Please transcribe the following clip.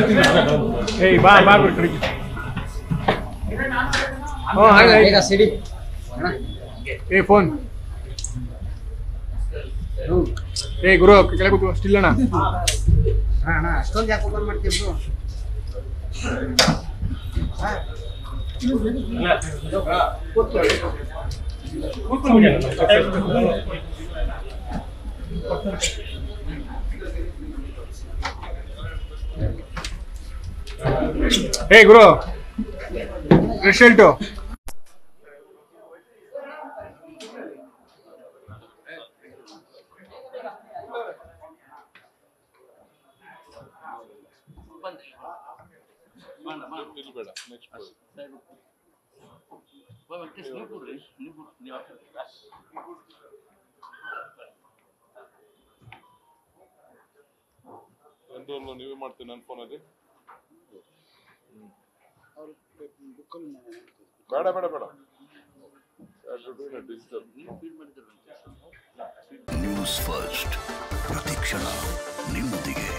ಏಯ್ ಬಾ ಬಾ ಬಿಡು ಕಡೆಗೆ ಹ್ಞೂ ಹಾಗೆ ಬೇಗ ಸಿಡಿ ಏ ಫೋನ್ ಏ ಗುರು ಕೆಳಗೆ ಕೂತು ಸ್ಟಿಲ್ ಅಣ್ಣ ಅಣ್ಣ ಅಷ್ಟೊಂದು ಯಾಕೆ ಓಪನ್ ಮಾಡ್ತೀವಿ ಏ ಗುರು ರಿಸಲ್ಟು ಕಂಟ್ರೋಲ್ ನೀವೇ ಮಾಡ್ತೀನಿ ನನ್ನ ಫೋನಲ್ಲಿ ಬೇಡ ಬೇಡ ಬೇಡ ಡಿಜಿಟಲ್ ನ್ಯೂಸ್ ಫಸ್ಟ್ ಪ್ರತಿಕ್ಷಣ ನಿಮ್ಮೊಂದಿಗೆ